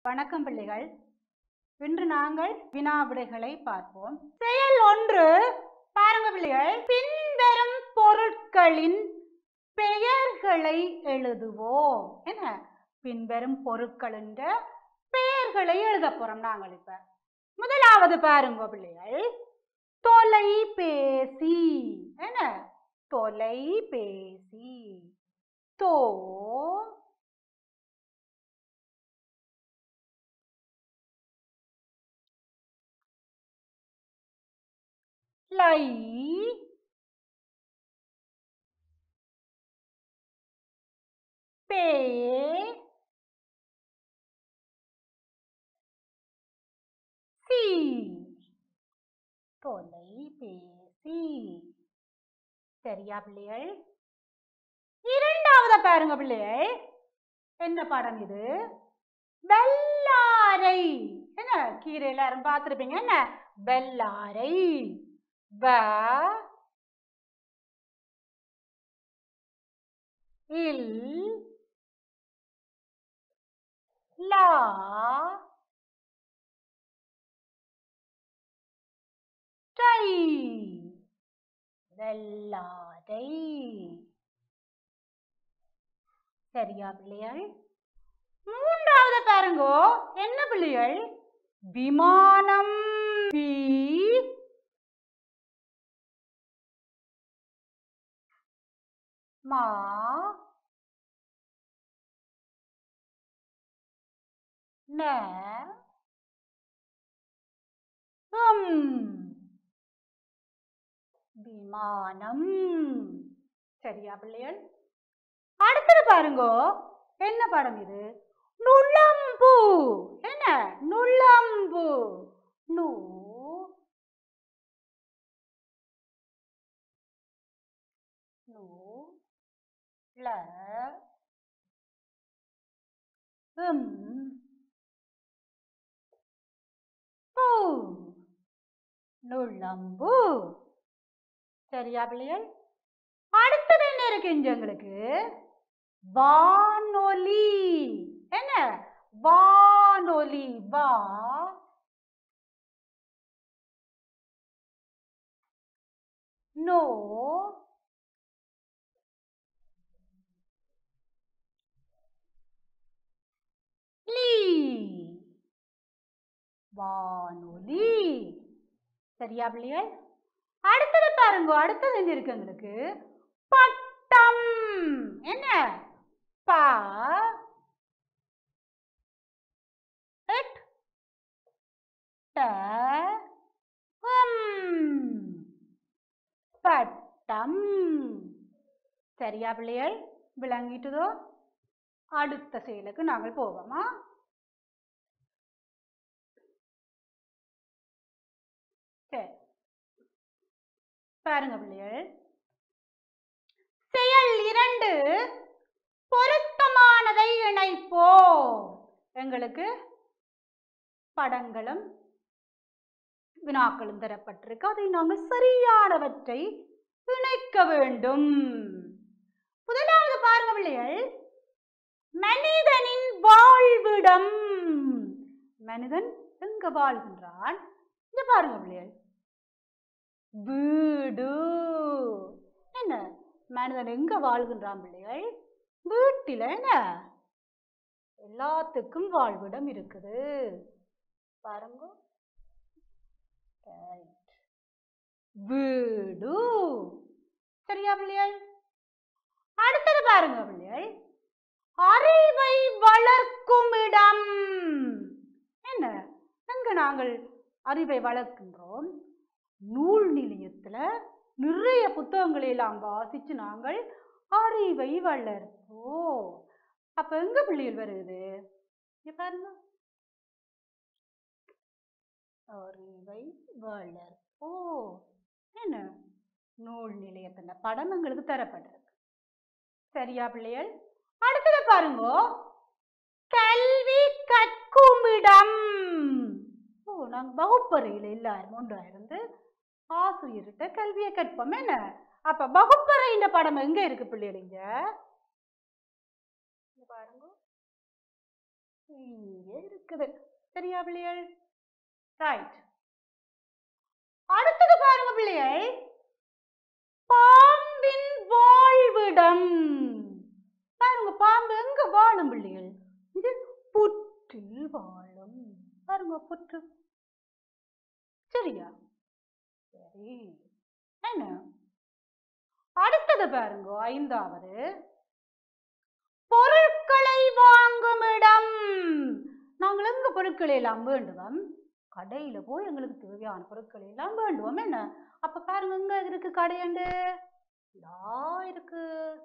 வணக்கம் பிள்ளைகள் இன்று நாங்கள் வினா விடைகளை பார்ப்போம் செயல் ஒன்று பாருங்க பிள்ளைகள் பின்வரும் பொருட்களின் பெயர்களை எழுதுவோம் என்ன பின்வரும் பொருட்களின் பெயர்களை எழுத போறோம் நாங்கள் இப்ப முதலாவது பாருங்க பிள்ளைகள் தொலைபேசி என்ன தொலைபேசி தோ லை பே சி தொலைபேசி சரியா பிள்ளைகள் இரண்டாவது பாருங்க பிள்ளைகள் என்ன படம் இது வெள்ளாரை என்ன கீரை எல்லாரும் பார்த்துருப்பீங்க என்ன வெள்ளாரை வ இல் லா தை வெள்ளாரை சரியா பிள்ளைகள் மூன்றாவது பாருங்கோ என்ன பிள்ளைகள் விமானம் வி மா ந ம் விமானம் சரியா பிள்ளைகள் அடுத்தது பாருங்கோ என்ன படம் இது நுளம்பு என்ன நுளம்பு நூ நூ ல ம் பூ நுளம்பு சரியா பிள்ளைகள் அடுத்தது என்ன இருக்கு இங்க எங்களுக்கு வானொலி என்ன வானொலி வா நோ லீ வானொலி சரியா பிள்ளைகள் அடுத்தது பாருங்க அடுத்தது என்ன இருக்கு எங்களுக்கு பட்டம் என்ன ப எட் ட ம் பட்டம் சரியா பிள்ளைகள் விளங்கிட்டுதோ அடுத்த செயலுக்கு நாங்கள் போவோமா சரி பாருங்க பிள்ளைகள் செயல் இரண்டு பொருத்தமானதை இணைப்போம் எங்களுக்கு படங்களும் வினாக்களும் தரப்பட்டிருக்கு அதை நாங்கள் சரியானவற்றை இணைக்க வேண்டும் முதலாவது பாருங்க பிள்ளைகள் மனிதனின் வாழ்விடம் மனிதன் எங்க வாழ்கின்றான் இங்க பாருங்க பிள்ளைகள் வீடு என்ன மனிதன் எங்க வாழ்கின்றான் பிள்ளைகள் வீட்டில என்ன எல்லாத்துக்கும் வாழ்விடம் இருக்குது பாருங்க Right. வீடு சரியா பிள்ளைகள் அடுத்தது பாருங்க பிள்ளைகள் அறிவை வளர்க்கும் இடம் என்ன எங்க நாங்கள் அறிவை வளர்க்கின்றோம் நூல் நிலையத்துல நிறைய புத்தகங்களை எல்லாம் வாசிச்சு நாங்கள் அறிவை வளர்ப்போம் அப்ப எங்க பிள்ளைகள் வருது இங்க பாருங்க அறிவை வளர்ப்போம் என்ன நூல் நிலையத்தின படம் எங்களுக்கு தரப்பட்டிருக்கு சரியா பிள்ளைகள் அடுத்தது பாருங்க கல்வி கற்குமிடம் ஓ நாங்க வகுப்பறையில் எல்லாரும் ஒன்றா இருந்து ஆசிரியர்கிட்ட கல்வியை கற்போம் என்ன அப்ப வகுப்பறையின் படம் எங்க இருக்கு பிள்ளைகள் இங்க இங்க பாருங்க இங்கே இருக்குது சரியா பிள்ளைகள் ரைட் அடுத்தது பாருங்க பிள்ளைகள் பாம்பின் வாழ்விடம் பாருங்க பாம்பு எங்க வாழும் பிள்ளைகள் இது புற்றில் வாழும் பாருங்க புற்று சரியா சரி என்ன அடுத்தது பாருங்க ஐந்தாவது பொருட்களை வாங்கும் இடம் நாங்கள் எங்க பொருட்களை எல்லாம் வேண்டுவோம் கடையில போய் எங்களுக்கு தேவையான பொருட்களை எல்லாம் வேண்டுவோம் என்ன அப்ப பாருங்க எங்க இருக்கு கடையண்டு இதா இருக்கு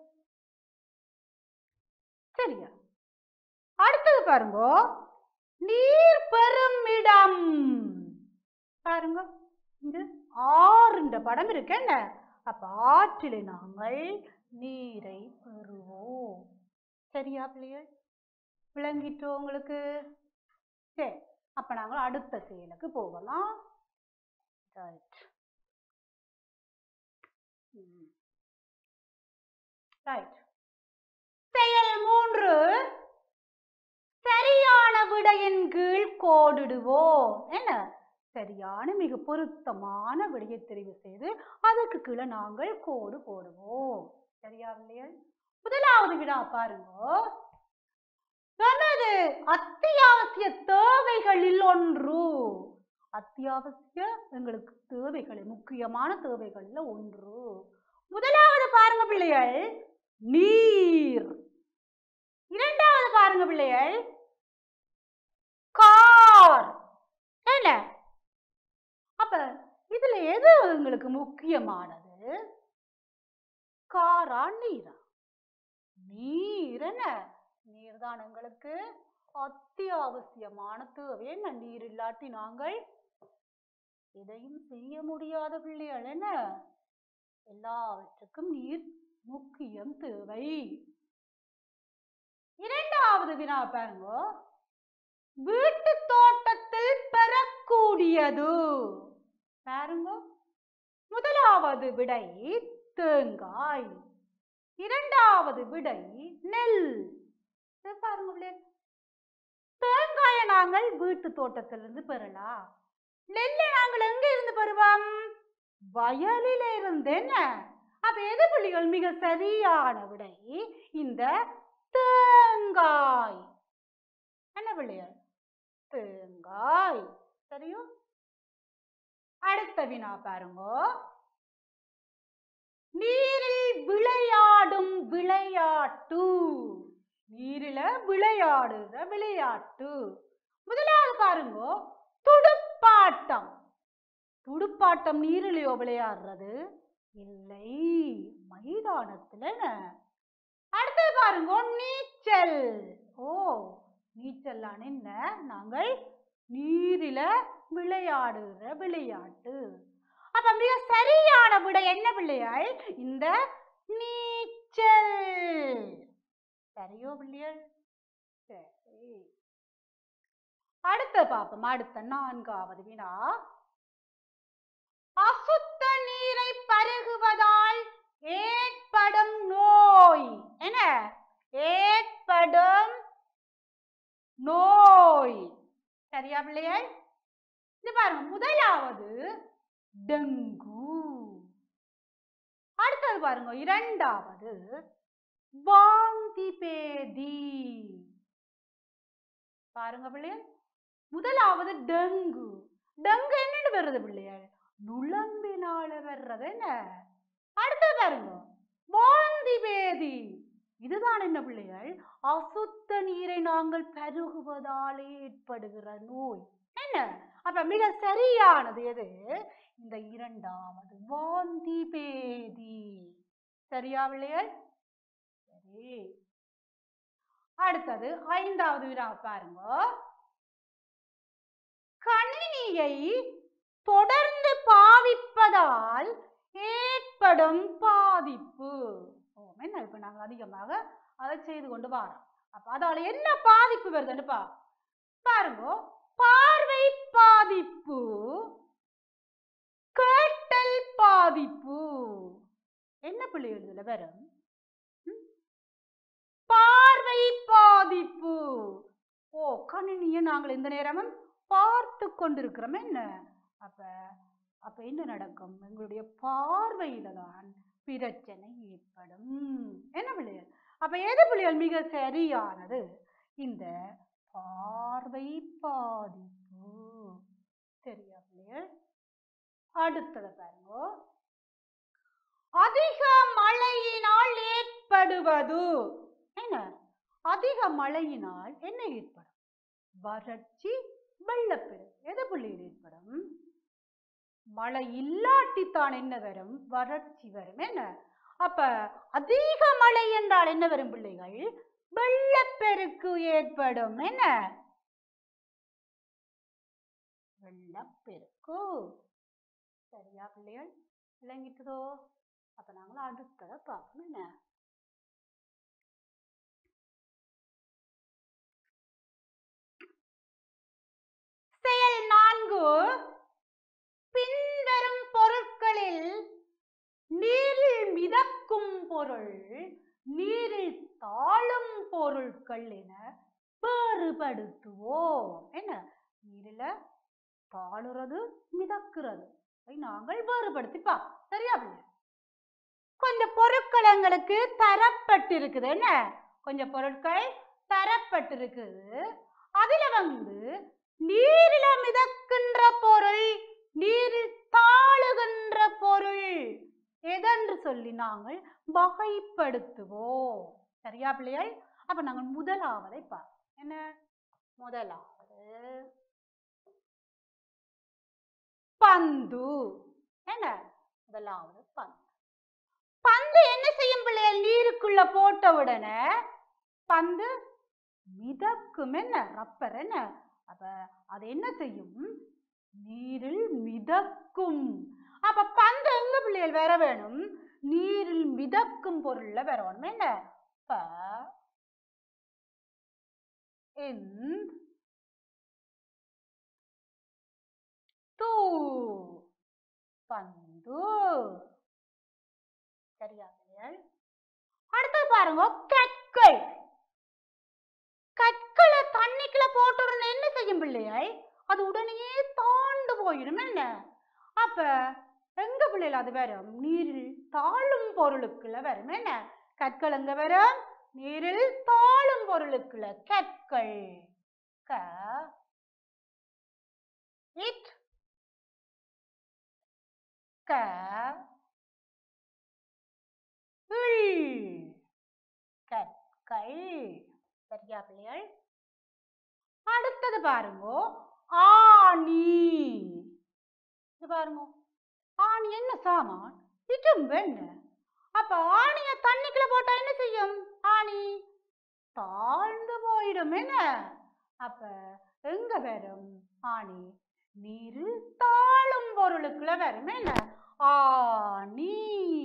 சரியா அடுத்தது பாருங்க நீர் பெறும் இடம் பாருங்க இங்க ஆறுன்ற படம் இருக்கு என்ன அப்ப ஆற்றிலே நாங்கள் நீரை பெறுவோம் சரியா பிள்ளைகள் விளங்கிட்டோ உங்களுக்கு சரி அப்ப நாங்கள் அடுத்த செயலுக்கு போகலாம் ரைட் ரைட் செயல் மூன்று சரியான விடையின் கீழ் கோடிடுவோம் என்ன சரியான மிக பொருத்தமான விடையை தெரிவு செய்து அதுக்கு கீழே நாங்கள் கோடு போடுவோம் சரியா இல்லையா முதலாவது விடா பாருங்க எனது அத்தியாவசிய தேவைகளில் ஒன்று அத்தியாவசிய எங்களுக்கு தேவைகள் முக்கியமான தேவைகளில் ஒன்று முதலாவது பாருங்க பிள்ளைகள் நீர் இரண்டாவது பாருங்க பிள்ளைகள் கார் என்ன அப்ப இதுல எது எங்களுக்கு முக்கியமானது காரா நீரா நீர் என்ன நீர் தான் எங்களுக்கு அத்தியாவசியமான தேவை என்ன நீர் இல்லாட்டி நாங்கள் எதையும் செய்ய முடியாத பிள்ளைகள் என்ன எல்லாவற்றுக்கும் நீர் முக்கியம் தேவை இரண்டாவது வினா பாருங்க வீட்டு தோட்டத்தில் பெறக்கூடியது பாருங்க முதலாவது விடை தேங்காய் இரண்டாவது விடை நெல் இதை பாருங்க பிள்ளைகளே. தேங்காயை நாங்கள் வீட்டு தோட்டத்திலிருந்து பெறலாம் நெல்லை நாங்கள் எங்க இருந்து பெறுவோம் வயலில இருந்து என்ன அப்ப எது புள்ளிகள் மிக சரியான விடை இந்த தேங்காய் என்ன பிள்ளைகள் தேங்காய் சரியோ அடுத்த வினா பாருங்க நீரில் விளையாடும் விளையாட்டு நீரில விளையாடுற விளையாட்டு முதலாவது பாருங்க துடுப்பாட்டம் துடுப்பாட்டம் நீரிலையோ விளையாடுறது இல்லை மைதானத்துல அடுத்தது பாருங்க நீச்சல் ஓ நீச்சல்லான்னு என்ன நாங்கள் நீரில விளையாடுகிற விளையாட்டு அப்ப மிக சரியான விடை என்ன பிள்ளையாள் இந்த நீச்சல் சரியோ பிள்ளையாள் சரி அடுத்த பாப்போம் அடுத்த நான்காவது வினா அசுத்த நீரை பருகுவதால் ஏற்படும் நோய் என்ன ஏற்படும் நோய் சரியா பிள்ளைகள் இது பாருங்க முதலாவது டெங்கு அடுத்தது பாருங்க இரண்டாவது வாந்தி பேதி பாருங்க பிள்ளைகள் முதலாவது டெங்கு டெங்கு என்னன்னு வருது பிள்ளைகள் நுளம்பினால வர்றது என்ன அடுத்தது பாருங்க வாந்தி பேதி இதுதான் என்ன பிள்ளைகள் அசுத்த நீரை நாங்கள் பருகுவதால் ஏற்படுகிற நோய் என்ன அப்ப மிக சரியானது எது இந்த இரண்டாவது வாந்தி பேதி சரியா பிள்ளைகள் சரி அடுத்தது ஐந்தாவது வினா பாருங்க கணினியை தொடர்ந்து பாவிப்பதால் ஏற்படும் பாதிப்பு ஓ என்ன இப்ப நாங்கள் அதிகமாக அதை செய்து கொண்டு வரோம் அப்ப அதால என்ன பாதிப்பு வருதுன்னு பா பாருங்க பார்வை பாதிப்பு கேட்டல் பாதிப்பு என்ன பிள்ளை எழுதுல வரும் ம்? பார்வை பாதிப்பு ஓ கணினியை நாங்கள் இந்த நேரமும் பார்த்து கொண்டிருக்கிறோம் என்ன அப்ப அப்ப என்ன நடக்கும் எங்களுடைய பார்வையில தான் பிரச்சனை ஏற்படும் என்ன பிள்ளைகள் அப்ப எது பிள்ளைகள் மிக சரியானது இந்த பார்வை பாதிப்பு சரியா பிள்ளைகள் அடுத்தது பாருங்க அதிக மழையினால் ஏற்படுவது என்ன அதிக மழையினால் என்ன ஏற்படும் வறட்சி வெள்ளப்பெருக்கு எது புள்ளியில் ஏற்படும் மழை இல்லாட்டித்தான் என்ன வரும் வறட்சி வரும் என்ன அப்ப அதிக மழை என்றால் என்ன வரும் பிள்ளைகள் வெள்ளப்பெருக்கு ஏற்படும் என்ன வெள்ளப்பெருக்கு சரியா பிள்ளைகள் விளங்கிட்டதோ அப்ப நாங்கள் அடுத்ததை பார்க்கணும் என்ன செயல் நான்கு பின்வரும் பொருட்களில் நீரில் மிதக்கும் பொருள் நீரில் தாழும் பொருட்கள் என வேறுபடுத்துவோம் என்ன நீரில தாழுறது மிதக்கிறது அதை நாங்கள் வேறுபடுத்திப்பா சரியா பிள்ளை கொஞ்சம் பொருட்கள் எங்களுக்கு தரப்பட்டிருக்குது என்ன கொஞ்சம் பொருட்கள் தரப்பட்டிருக்குது அதுல வந்து நீரில மிதக்கின்ற பொருள் நீரில் தாழுகின்ற பொருள் எதென்று சொல்லி நாங்கள் வகைப்படுத்துவோம் சரியா பிள்ளைகள் அப்ப நாங்கள் முதலாவதை பார்ப்போம் என்ன முதலாவது பந்து என்ன முதலாவது பந்து பந்து என்ன செய்யும் பிள்ளைகள் நீருக்குள்ள போட்ட உடனே பந்து மிதக்கும் என்ன ரப்பர் என்ன அப்ப அது என்ன செய்யும் நீரில் மிதக்கும் அப்ப பந்து எங்க பிள்ளைகள் வர வேணும் நீரில் மிதக்கும் பொருள்ல வரணும் என்ன ப இன் தூ பந்து சரியா பிள்ளைகள் அடுத்து பாருங்க கற்கள் கற்களை தண்ணிக்குள்ள போட்டு உடனே என்ன செய்யும் பிள்ளைகள் அது உடனே தாண்டு போயிடும் என்ன அப்ப எங்க பிள்ளைகள் அது வரும் நீரில் தாழும் பொருளுக்குள்ள வரும் என்ன கற்கள் எங்க வரும் நீரில் தாழும் பொருளுக்குள்ள கற்கள் க இட் க இல் கற்கள் சரியா பிள்ளைகள் அடுத்தது பாருங்க ஆணி இது பாருங்க ஆணி என்ன சாமான் இட்டும்பு என்ன அப்ப ஆணிய தண்ணிக்குள்ள போட்டா என்ன செய்யும் ஆணி தாழ்ந்து போயிடும் என்ன அப்ப எங்க வரும் ஆணி நீரில் தாழும் பொருளுக்குள்ள வரும் என்ன ஆணி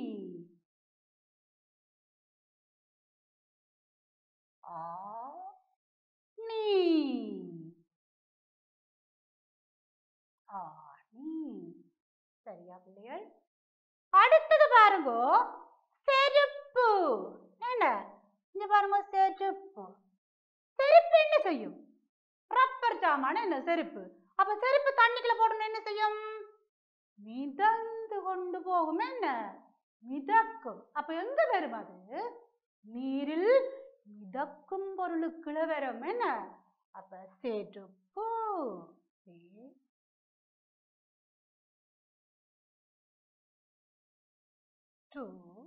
ஆ நீ ஆணி சரியா பிள்ளைகள் அடுத்தது பாருங்க செருப்பு என்ன இங்க பாருங்க செருப்பு செருப்பு என்ன செய்யும் ரப்பர் சாமான என்ன செருப்பு அப்ப செருப்பு தண்ணிக்குள்ள போடணும் என்ன செய்யும் மிதந்து கொண்டு போகும் என்ன மிதக்கும் அப்ப எங்க வரும் அது நீரில் மிதக்கும் பொருளுக்குள்ள வரும் என்ன அப்ப செருப்பு சே- டு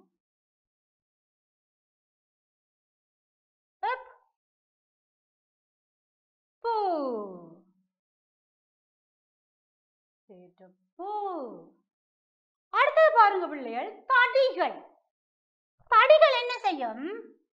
up பூ செருப்பு அடுத்தது பாருங்க பிள்ளைகள் தடிகள் தடிகள் என்ன செய்யும்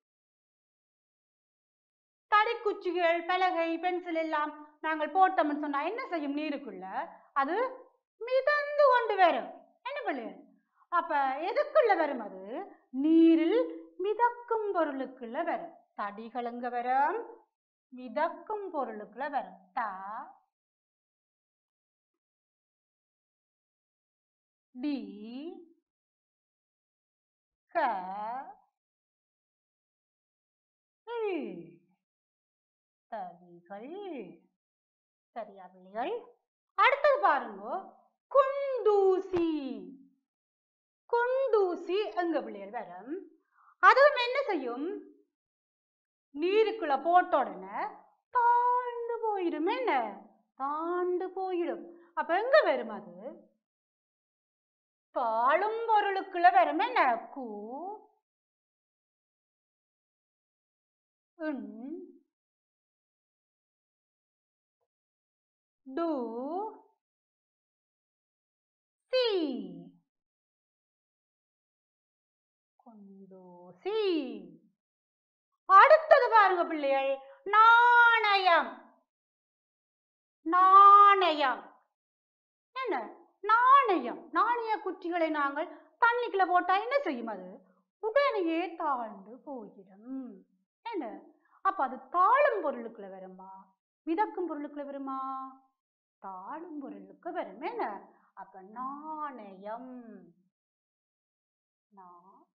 தடிக்குச்சிகள் பலகை பென்சில் எல்லாம் நாங்கள் போட்டோம்னு சொன்னா என்ன செய்யும் நீருக்குள்ள அது மிதந்து கொண்டு வரும் என்ன பிள்ளைகள் அப்ப எதுக்குள்ள வரும் அது நீரில் மிதக்கும் பொருளுக்குள்ள வரும் தடிகள் எங்க வரும் மிதக்கும் பொருளுக்குள்ள வரும் த டி க இல். தடிகள் தடிகள் சரியா பிள்ளைகள் அடுத்தது பாருங்க குண்டூசி குண்டூசி எங்க பிள்ளைகள் வரும் அதுவும் என்ன செய்யும் நீருக்குள்ள போட்ட உடனே தாழ்ந்து போயிடும் என்ன தாழ்ந்து போயிடும் அப்ப எங்க வரும் அது தாழும் பொருளுக்குள்ள வரும் என்ன கூ இன் டு சி கொண்டோசி அடுத்தது பாருங்க பிள்ளைகள் நாணயம் நாணயம் என்ன நாணயம் நாணய குச்சிகளை நாங்கள் தண்ணிக்குள்ள போட்டா என்ன செய்யும் அது உடனேயே தாழ்ந்து போயிடும் என்ன அப்ப அது தாழும் பொருளுக்குள்ள வருமா மிதக்கும் பொருளுக்குள்ள வருமா தாழும் பொருளுக்கு வரும் என்ன அப்ப நாணயம் நா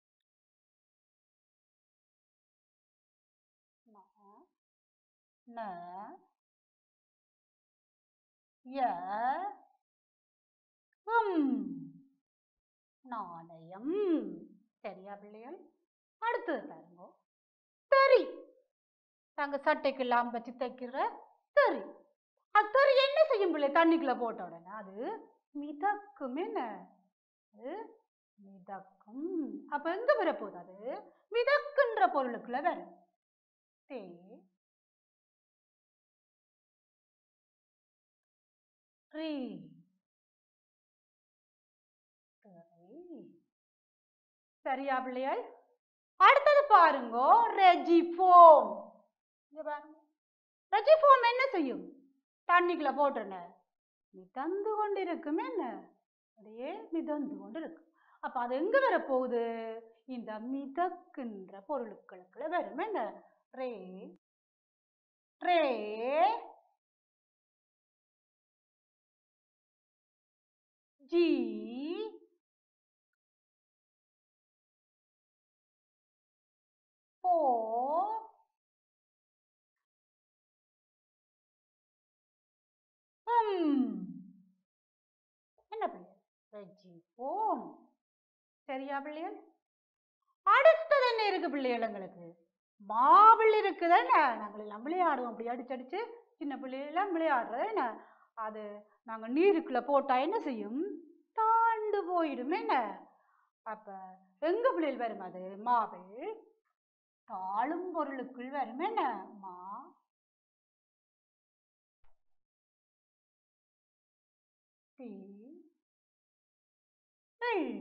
நா ந ய ம் நாணயம் சரியா பிள்ளைகள் அடுத்தது பாருங்க தறி நாங்க சட்டைக்கெல்லாம் வச்சு தைக்கிற தறி அது தறி என்ன செய்யும் பிள்ளை தண்ணிக்குள்ள போட்ட உடனே அது மிதக்கும் என்ன அது மிதக்கும் அப்ப எங்க வர போகுது அது மிதக்குன்ற பொருளுக்குள்ள வரும் தே ரீ தறி. சரியா பிள்ளைகள் அடுத்தது பாருங்க ரெஜிஃபோம் இங்க பாருங்க ரெஜிஃபோம் என்ன செய்யும் தண்ணிக்குள்ள போட்டுருன மிதந்து கொண்டிருக்கும் என்ன அப்படியே மிதந்து கொண்டு இருக்கும் அப்ப அது எங்க வர போகுது இந்த மிதக்குன்ற பொருட்களுக்குள்ள வரும் என்ன ரே ரே ஜி போ ம். என்ன பிள்ளை வெஜி போம் சரியா பிள்ளைகள் அடுத்தது என்ன இருக்கு பிள்ளைகள் எங்களுக்கு மாவில் இருக்குதானே நாங்கள் எல்லாம் விளையாடுவோம் அப்படி அடிச்சு அடிச்சு சின்ன பிள்ளைகள் விளையாடுறது என்ன அது நாங்கள் நீருக்குள்ள போட்டா என்ன செய்யும் தாண்டு போயிடும் என்ன அப்ப எங்க பிள்ளைகள் வரும் அது மாவில் தாழும் பொருளுக்குள் வரும் என்ன மா தி ள்.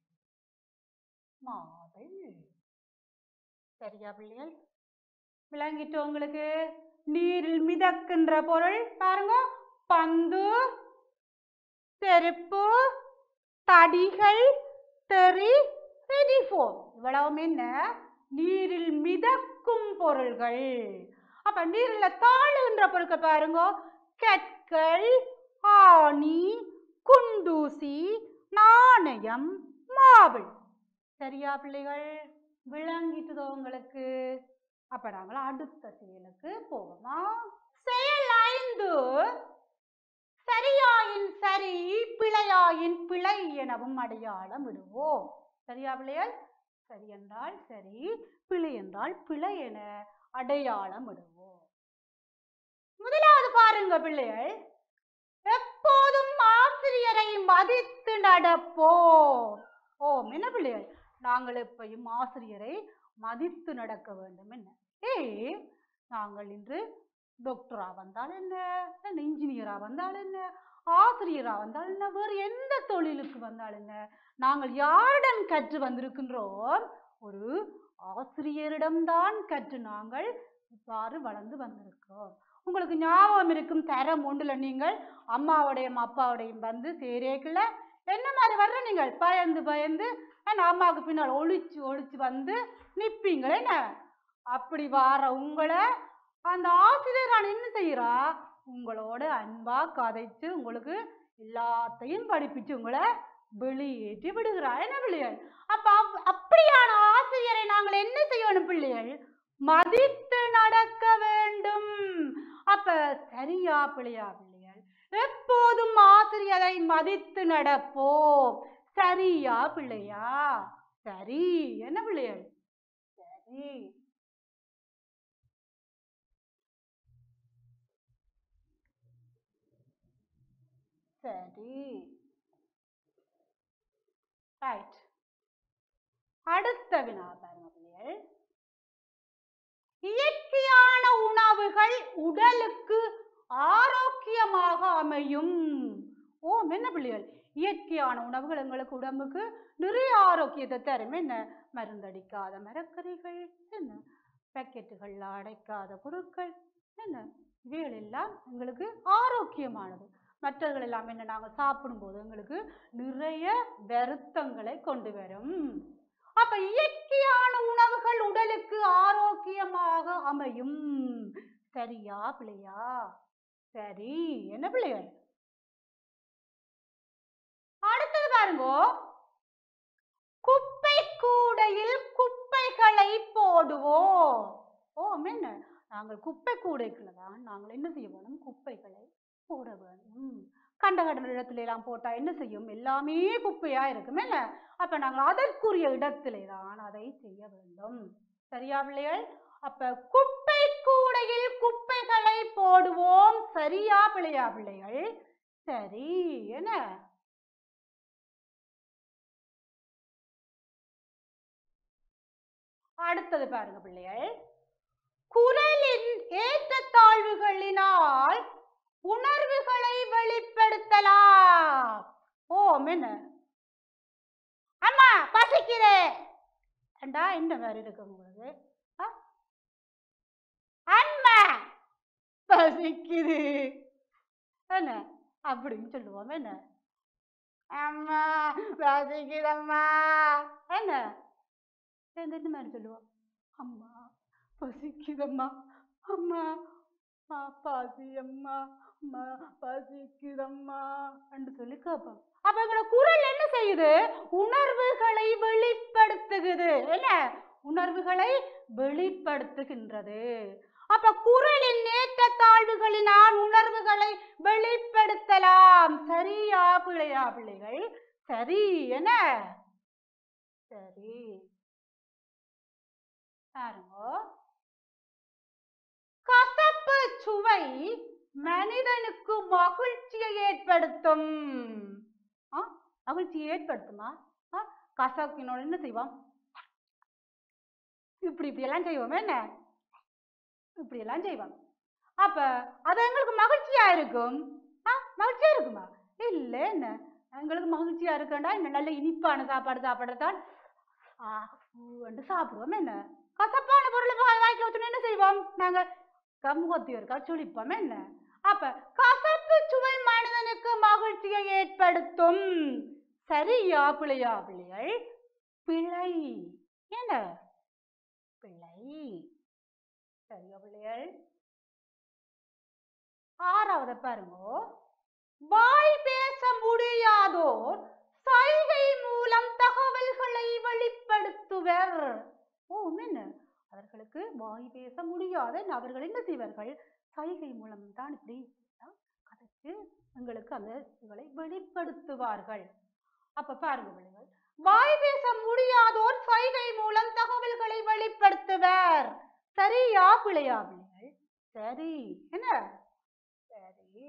மாவில் சரியா பிள்ளைகள் விளங்கிட்டு உங்களுக்கு நீரில் மிதக்கின்ற பொருள் பாருங்க பந்து செருப்பு தடிகள் தெறி ரெடிஃபோம் இவ்வளவும் என்ன நீரில் மிதக்கும் பொருள்கள் அப்ப நீரில் தாழுகின்ற பொருட்கள் பாருங்க கற்கள் ஆணி குண்டூசி நாணயம் மாவில் சரியா பிள்ளைகள் விளங்கிட்டுதோ உங்களுக்கு அப்ப நாங்கள் அடுத்த செயலுக்கு போவோமா செயல் ஐந்து சரியாயின் சரி பிழையாயின் பிழை எனவும் அடையாளம் விடுவோம் சரியா பிள்ளைகள் சரி என்றால் சரி பிழை என்றால் பிழை என அடையாளம் விடுவோம் முதலாவது பாருங்க பிள்ளைகள் எப்போதும் ஆசிரியரை மதித்து நடப்போம் ஓம் என்ன பிள்ளைகள் நாங்கள் எப்பயும் ஆசிரியரை மதித்து நடக்க வேண்டும் என்ன ஏ நாங்கள் இன்று டாக்டரா வந்தால் என்ன என்ன இன்ஜினியரா வந்தால் என்ன ஆசிரியரா வந்தால் என்ன வேறு எந்த தொழிலுக்கு வந்தால் என்ன நாங்கள் யாரிடம் கற்று வந்திருக்கின்றோம் ஒரு ஆசிரியரிடம்தான் கற்று நாங்கள் இவ்வாறு வளர்ந்து வந்திருக்கிறோம் உங்களுக்கு ஞாபகம் இருக்கும் தரம் ஒன்றுல நீங்கள் அம்மாவோடையும் அப்பாவோடையும் வந்து சேரேக்குள்ள என்ன மாதிரி வர்ற நீங்கள் பயந்து பயந்து என்ன அம்மாவுக்கு பின்னால் ஒளிச்சு ஒளிச்சு வந்து நிப்பீங்களே என்ன அப்படி வார உங்களை அந்த ஆசிரியர் என்ன செய்யறா உங்களோட அன்பா கதைச்சு உங்களுக்கு எல்லாத்தையும் படிப்பிச்சு உங்களை வெளியேற்றி விடுகிறா என்ன பிள்ளைகள் அப்ப அப்- அப்படியான ஆசிரியரை நாங்கள் என்ன செய்யணும் பிள்ளைகள் மதித்து நடக்க வேண்டும் அப்ப சரியா பிள்ளையா பிள்ளைகள் எப்போதும் ஆசிரியரை மதித்து நடப்போம் சரியா பிள்ளையா சரி என்ன பிள்ளைகள் சரி சரி ரைட் அடுத்த வினா பாருங்க பிள்ளைகள் இயற்கையான உணவுகள் உடலுக்கு ஆரோக்கியமாக அமையும் ஓ என்ன பிள்ளைகள் இயற்கையான உணவுகள் எங்களுக்கு உடம்புக்கு நிறைய ஆரோக்கியத்தை தரும் என்ன மருந்தடிக்காத மரக்கறிகள் என்ன பேக்கெட்டுகளில் அடைக்காத பொருட்கள் என்ன இவைகள் எல்லாம் எங்களுக்கு ஆரோக்கியமானது மற்றவர்கள் எல்லாம் என்ன நாங்கள் சாப்பிடும்போது எங்களுக்கு நிறைய வருத்தங்களை கொண்டு வரும் அப்ப இயற்கையான உணவுகள் உடலுக்கு ஆரோக்கியமாக அமையும் சரியா பிள்ளையா சரி என்ன பிள்ளைகள் அடுத்தது பாருங்க குப்பை கூடையில் குப்பைகளை போடுவோம் ஓ என்ன நாங்கள் குப்பை கூடைக்குள்ள தான் நாங்கள் என்ன செய்ய வேணும் குப்பைகளை போட வேணும் கண்ட கண்ட இடத்துல எல்லாம் போட்டா என்ன செய்யும் எல்லாமே குப்பையா இருக்கும் என்ன அப்ப நாங்கள் அதற்குரிய இடத்திலே தான் அதை செய்ய வேண்டும் சரியா பிள்ளைகள் அப்ப குப்பை கூடையில் குப்பைகளை போடுவோம் சரியா பிள்ளையா பிள்ளைகள் சரி என்ன அடுத்தது பாருங்க பிள்ளைகள் குரலின் ஏற்றத்தாழ்வுகளினால் உணர்வுகளை வெளிப்படுத்தலாம் ஓ என்ன அம்மா பசிக்குது ஏண்டா இந்த மாதிரி இருக்கும் உங்களுக்கு ஆ? அம்மா பசிக்குது என்ன அப்படின்னு சொல்லுவோம் என்ன அம்மா பசிக்குதம்மா என்ன இந்த இந்த மாதிரி சொல்லுவோம் அம்மா பசிக்குதம்மா அம்மா ஆ, பசி அம்மா அம்மா பசிக்குதம்மா என்று சொல்லி கேட்போம் அப்ப எங்களோட குரல் என்ன செய்யுது உணர்வுகளை வெளிப்படுத்துகிறது என்ன உணர்வுகளை வெளிப்படுத்துகின்றது அப்ப குரலின் ஏற்றத்தாழ்வுகளினால் உணர்வுகளை வெளிப்படுத்தலாம் சரியா பிள்ளையா பிள்ளைகள் சரி என்ன சரி பாருங்க கசப்பு சுவை மனிதனுக்கு மகிழ்ச்சியை ஏற்படுத்தும் ஆ மகிழ்ச்சியை ஏற்படுத்துமா ஆ கசப்பினோட என்ன செய்வோம் இப்படி இப்படி எல்லாம் செய்வோம் என்ன இப்படி எல்லாம் செய்வோம் அப்ப அது எங்களுக்கு மகிழ்ச்சியா இருக்கும் ஆ மகிழ்ச்சியா இருக்குமா இல்ல என்ன எங்களுக்கு மகிழ்ச்சியா இருக்கண்டா இந்த நல்ல இனிப்பான சாப்பாடு சாப்பிடத்தான் ஆ என்று சாப்பிடுவோம் என்ன கசப்பான பொருளை வாய் வாய்க்கு ஊத்தணும் என்ன செய்வோம் நாங்க கமுகத்தி இருக்கா சுழிப்போம் என்ன அப்ப கசப்பு சுவை மனிதனுக்கு மகிழ்ச்சியை ஏற்படுத்தும் சரியா பிள்ளையா பிள்ளைகள் பிழை என்ன பிழை சரியா பிள்ளைகள் ஆறாவது பாருங்க வாய் பேச முடியாதோர் சைகை மூலம் தகவல்களை வெளிப்படுத்துவர் ஓ என்ன அவர்களுக்கு வாய் பேச முடியாத அவர்கள் என்ன செய்வார்கள் சைகை மூலம் தான் இப்படி ஆ, கதைச்சு எங்களுக்கு அந்த இதுகளை வெளிப்படுத்துவார்கள் அப்ப பாருங்க பிள்ளைகள் வாய் பேச முடியாதோர் சைகை மூலம் தகவல்களை வெளிப்படுத்துவர் சரியா பிள்ளையா பிள்ளைகள் சரி என்ன சரி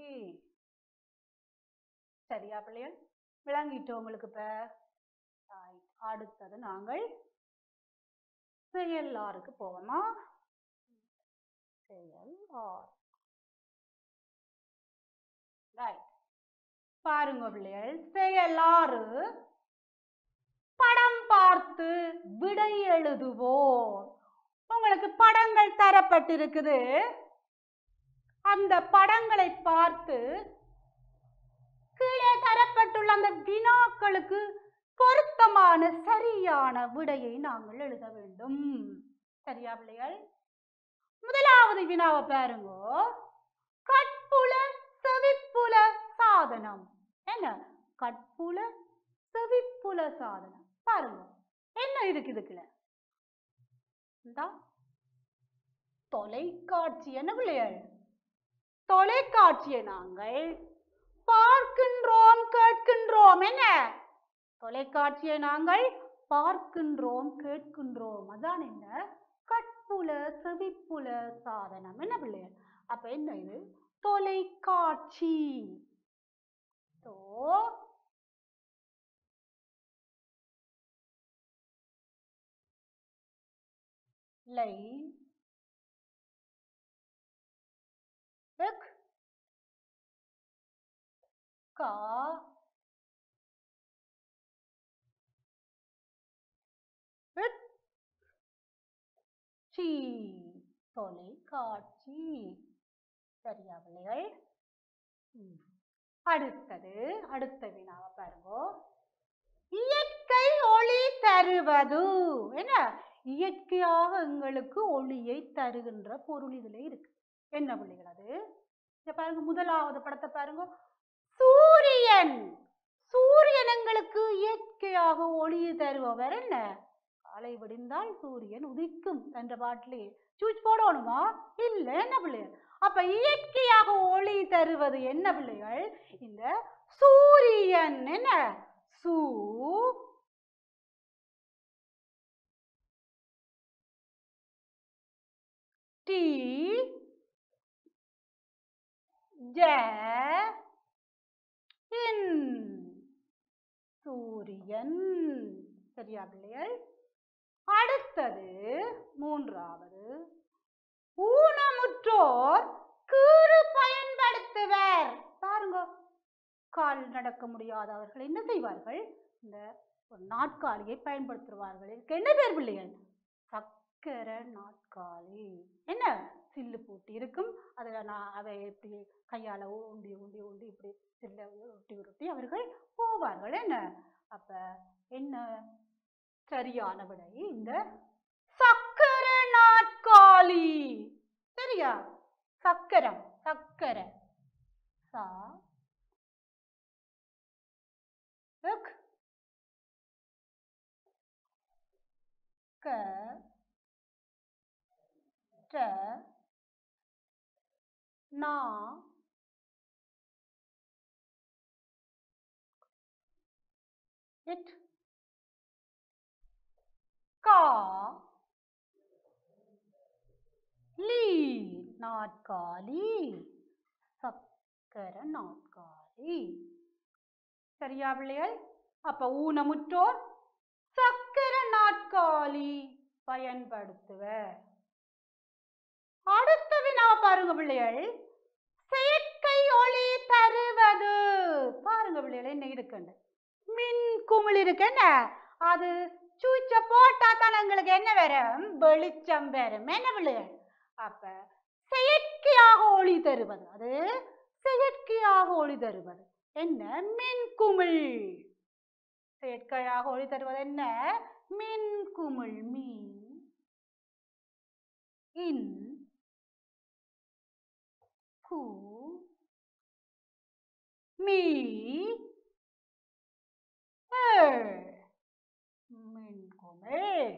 சரியா பிள்ளைகள் விளங்கிட்டோம் உங்களுக்கு இப்ப Right. அடுத்தது நாங்கள் செயல் ஆறுக்கு போவோமா செயல் ஆறு ரைட் பாருங்க பிள்ளைகள் செயல் ஆறு படம் பார்த்து விடை எழுதுவோம் உங்களுக்கு படங்கள் தரப்பட்டிருக்குது அந்த படங்களை பார்த்து கீழே தரப்பட்டுள்ள அந்த வினாக்களுக்கு பொருத்தமான சரியான விடையை நாங்கள் எழுத வேண்டும் சரியா பிள்ளைகள் முதலாவது வினாவை பாருங்க கட்புல செவிப்புல சாதனம் என்ன கட்புல செவிப்புல சாதனம் பாருங்க என்ன இருக்கு இதுக்குள்ள இந்தா தொலைக்காட்சி என்ன பிள்ளைகள் தொலைக்காட்சியை நாங்கள் பார்க்கின்றோம் கேட்கின்றோம் என்ன தொலைக்காட்சியை நாங்கள் பார்க்கின்றோம் கேட்கின்றோம் அதான் என்ன கட்புல செவிப்புல சாதனம் என்ன பிள்ளைகள் அப்ப என்ன இது தொலைக்காட்சி தோ லை இக் கா இட் சி தொலைக்காட்சி சரியா பிள்ளைகள் ம். அடுத்தது அடுத்த வினாவை பாருங்க இயற்கை ஒளி தருவது என்ன இயற்கையாக எங்களுக்கு ஒளியை தருகின்ற பொருள் இதுல இருக்கு என்ன பிள்ளைகள் அது இங்க பாருங்க முதலாவது படத்தை பாருங்க சூரியன் சூரியன் எங்களுக்கு இயற்கையாக ஒளியை தருபவர் என்ன காலை விடிந்தால் சூரியன் உதிக்கும் என்ற பாட்டிலே சூச் போடணுமா இல்ல என்ன பிள்ளைகள் அப்ப இயற்கையாக ஒளி தருவது என்ன பிள்ளைகள் இந்த சூரியன் என்ன சூ டி ஜ இன் சூரியன் சரியா பிள்ளைகள் அடுத்தது மூன்றாவது ஊனமுற்றோர் கீறு பயன்படுத்துவர் பாருங்க கால் நடக்க முடியாதவர்கள் என்ன செய்வார்கள் இந்த ஒரு நாட்காலியை பயன்படுத்துவார்கள் இதுக்கு என்ன பேர் பிள்ளைகள் சக்கர நாட்காலி என்ன சில்லு பூட்டி இருக்கும் அதில் நான் அதை இப்படி கையால் உண்டி உண்டி உண்டி இப்படி சில்ல உருட்டி உருட்டி அவர்கள் போவார்கள் என்ன அப்ப என்ன சரியான விடை இந்த சக்கர நாட்காலி சரியா சக்கரம் சக்கர சா இக் க ட நா இட் கா லீ நாட்காலி சக்கர நாட்காலி சரியா பிள்ளைகள் அப்ப ஊனமுற்றோர் சக்கர நாட்காலி பயன்படுத்துவர் அடுத்த வினா பாருங்க பிள்ளைகள் செயற்கை ஒளி தருவது பாருங்க பிள்ளைகள் என்ன இருக்குன்னு மின் குமிழ் இருக்கு என்ன அது சூச்ச போட்டா தான் எங்களுக்கு என்ன வரும் வெளிச்சம் வரும் என்ன பிள்ளைகள் அப்ப செயற்கையாக ஒளி தருவது அது செயற்கையாக ஒளி தருவது என்ன மின் குமிழ் செயற்கையாக ஒளி தருவது என்ன மின் குமிழ் மீன் இன் கு மீ ஏழ். மின் குமிழ்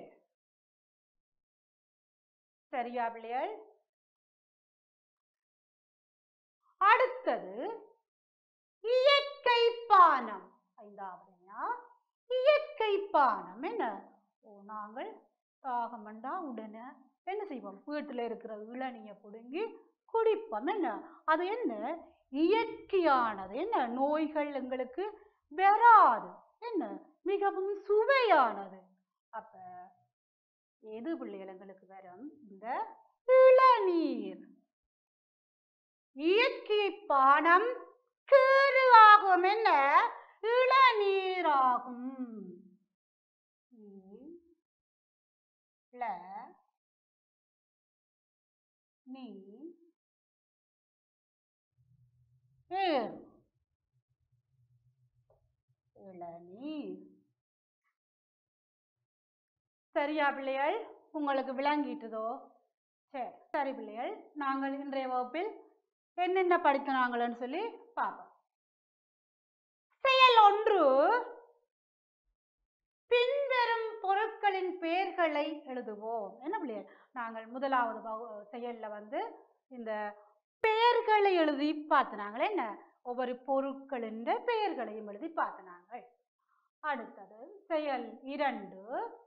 சரியா பிள்ளைகள் அடுத்தது இயற்கை பானம் ஐந்தாவதுனா இயற்கை பானம் என்ன ஓ நாங்கள் தாகமண்டா உடனே என்ன செய்வோம் வீட்டில் இருக்கிற இளநியை பிடுங்கி குடிப்போம் என்ன அது என்ன இயற்கையானது என்ன நோய்கள் எங்களுக்கு வராது என்ன மிகவும் சுவையானது அப்ப எது பிள்ளைகள் எங்களுக்கு வரும் இந்த இளநீர் இயற்கை பானம் கேறு ஆகும் என்ன இளநீராகும் இ, ல நீ ஏர் இளநீர் சரியா பிள்ளைகள் உங்களுக்கு விளங்கிட்டுதோ சரி சரி பிள்ளைகள் நாங்கள் இன்றைய வகுப்பில் என்னென்ன படிக்கிறாங்களன்னு சொல்லி பார்ப்போம் செயல் ஒன்று பின்வரும் பொருட்களின் பெயர்களை எழுதுவோம் என்ன பிள்ளைகள் நாங்கள் முதலாவது வகு- செயல்ல வந்து இந்த பெயர்களை எழுதி பார்த்தனாங்க என்ன ஒவ்வொரு பொருட்களின் பெயர்களையும் எழுதி பார்த்தனாங்க அடுத்தது செயல் இரண்டு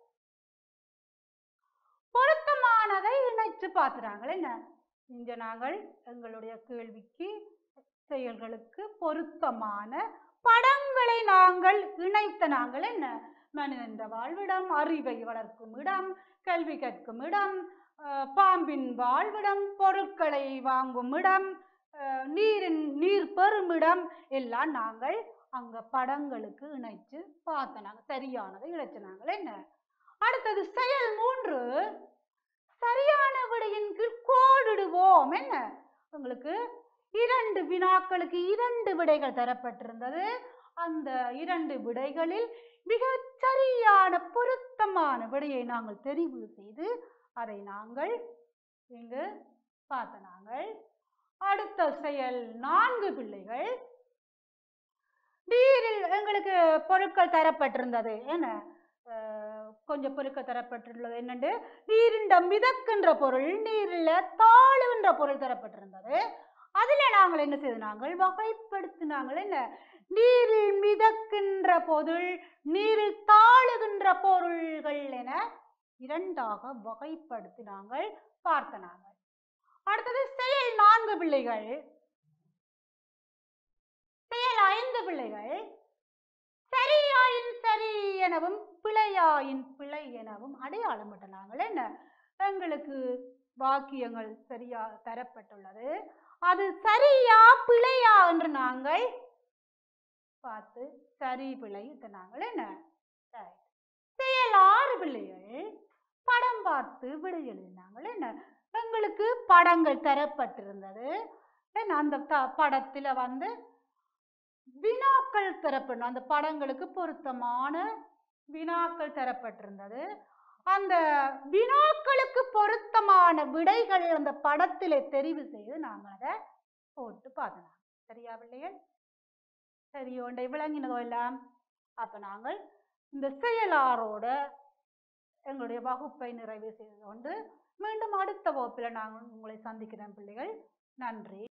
பொருத்தமானதை இணைத்து பார்த்துறாங்க என்ன இங்க நாங்கள் எங்களுடைய கேள்விக்கு செயல்களுக்கு பொருத்தமான படங்களை நாங்கள் இணைத்த நாங்கள் என்ன மனிதன் வாழ்விடம் அறிவை வளர்க்கும் இடம் கல்வி கற்கும் இடம் அஹ், பாம்பின் வாழ்விடம் பொருட்களை வாங்கும் இடம் அஹ், நீரின் நீர் பெறும் இடம் எல்லாம் நாங்கள் அங்க படங்களுக்கு இணைச்சு பார்த்தனாங்க சரியானதை இணைச்சனாங்க என்ன அடுத்தது செயல் மூன்று சரியான விடையின் கீழ் கோடிடுவோம் என்ன உங்களுக்கு இரண்டு வினாக்களுக்கு இரண்டு விடைகள் தரப்பட்டிருந்தது அந்த இரண்டு விடைகளில் மிக சரியான பொருத்தமான விடையை நாங்கள் தெரிவு செய்து அதை நாங்கள் இங்கு பார்த்த நாங்கள் அடுத்த செயல் நான்கு பிள்ளைகள் நீரில் எங்களுக்கு பொருட்கள் தரப்பட்டிருந்தது என்ன அஹ், கொஞ்சம் பொருட்கள் தரப்பட்டுள்ளது என்னண்டு நீரிண்ட மிதக்கின்ற பொருள் நீரில் தாழுகின்ற பொருள் தரப்பட்டிருந்தது அதுல நாங்கள் என்ன செய்து நாங்கள் வகைப்படுத்தினாங்கள் என்ன நீரில் மிதக்கின்ற பொருள் நீரில் தாழுகின்ற பொருள்கள் என இரண்டாக வகைப்படுத்தி நாங்கள் பார்த்த நாங்கள் அடுத்தது செயல் நான்கு பிள்ளைகள் செயல் ஐந்து பிள்ளைகள் சரியாயின் சரி எனவும் பிழையாயின் பிழை எனவும் அடையாளமிட்ட நாங்கள் என்ன எங்களுக்கு வாக்கியங்கள் சரியா தரப்பட்டுள்ளது அது சரியா பிழையா என்று நாங்கள் பார்த்து சரி பிழை நாங்கள் என்ன Right. செயல் ஆறு பிள்ளைகள் படம் பார்த்து விடை எழுதினாங்கள் என்ன எங்களுக்கு படங்கள் தரப்பட்டிருந்தது என்ன அந்த த- படத்துல வந்து வினாக்கள் தரப்படணும் அந்த படங்களுக்கு பொருத்தமான வினாக்கள் தரப்பட்டிருந்தது அந்த வினாக்களுக்கு பொருத்தமான விடைகள் அந்த படத்திலே தெரிவு செய்து நாங்கள் அதை போட்டு பார்த்தோம் சரியா பிள்ளைகள் சரியோ விளங்கினதோ எல்லாம் அப்ப நாங்கள் இந்த செயலாரோட எங்களுடைய வகுப்பை நிறைவு செய்து கொண்டு மீண்டும் அடுத்த வகுப்பில் நாங்கள் உங்களை சந்திக்கிறேன் பிள்ளைகள் நன்றி